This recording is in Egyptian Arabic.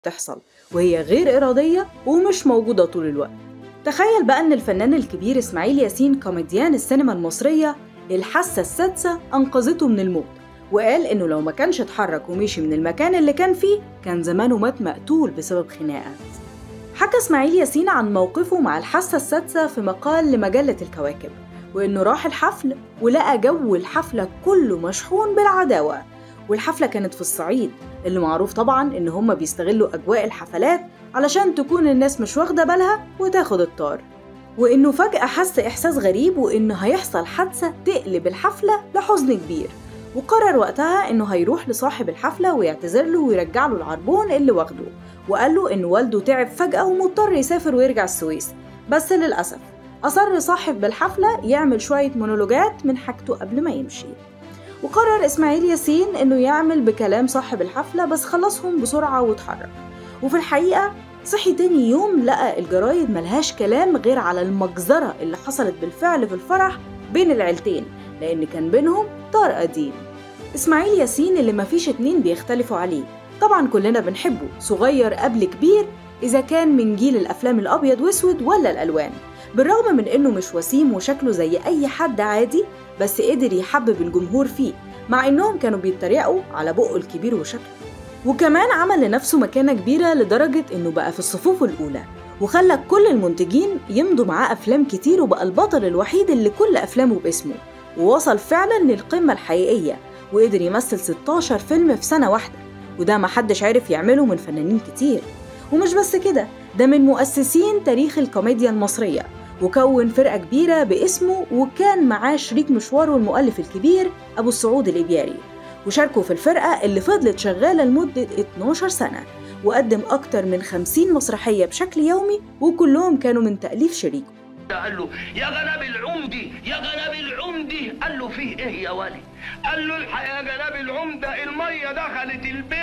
تحصل وهي غير إرادية ومش موجودة طول الوقت تخيل بقى إن الفنان الكبير إسماعيل ياسين كوميديان السينما المصرية الحاسة السادسة أنقذته من الموت وقال إنه لو ما كانش اتحرك ومشي من المكان اللي كان فيه كان زمانه مات مقتول بسبب خناقة حكى إسماعيل ياسين عن موقفه مع الحاسة السادسة في مقال لمجلة الكواكب وإنه راح الحفل ولقى جو الحفلة كله مشحون بالعداوة والحفلة كانت في الصعيد اللي معروف طبعا إن هما بيستغلوا أجواء الحفلات علشان تكون الناس مش واخدة بالها وتاخد الطار وإنه فجأة حس إحساس غريب وإنه هيحصل حادثة تقلب الحفلة لحزن كبير وقرر وقتها إنه هيروح لصاحب الحفلة ويعتذر له ويرجع له العربون اللي واخده وقال له إن والده تعب فجأة ومضطر يسافر ويرجع السويس بس للأسف أصر صاحب الحفلة يعمل شوية مونولوجات من حاجته قبل ما يمشي وقرر إسماعيل ياسين إنه يعمل بكلام صاحب الحفلة بس خلصهم بسرعة واتحرك وفي الحقيقة صحي تاني يوم لقى الجرايد ملهاش كلام غير على المجزرة اللي حصلت بالفعل في الفرح بين العيلتين لأن كان بينهم طار قديم إسماعيل ياسين اللي مفيش اتنين بيختلفوا عليه طبعا كلنا بنحبه صغير قبل كبير إذا كان من جيل الأفلام الأبيض وأسود ولا الألوان بالرغم من إنه مش وسيم وشكله زي أي حد عادي بس قدر يحبب الجمهور فيه مع إنهم كانوا بيتريقوا على بقه الكبير وشكله وكمان عمل لنفسه مكانة كبيرة لدرجة إنه بقى في الصفوف الأولى وخلى كل المنتجين يمضوا معاه أفلام كتير وبقى البطل الوحيد اللي كل أفلامه باسمه ووصل فعلا للقمة الحقيقية وقدر يمثل 16 فيلم في سنة واحدة وده محدش عرف يعمله من فنانين كتير ومش بس كده ده من مؤسسين تاريخ الكوميديا المصرية وكون فرقة كبيرة باسمه وكان معاه شريك مشواره المؤلف الكبير أبو السعود الإبياري وشاركوا في الفرقة اللي فضلت شغالة لمدة 12 سنة وقدم أكتر من 50 مسرحية بشكل يومي وكلهم كانوا من تأليف شريكه قال له يا جناب العمدي يا جناب العمدي قال له فيه ايه يا ولي قال له الحق يا جناب العمده الميه دخلت البيت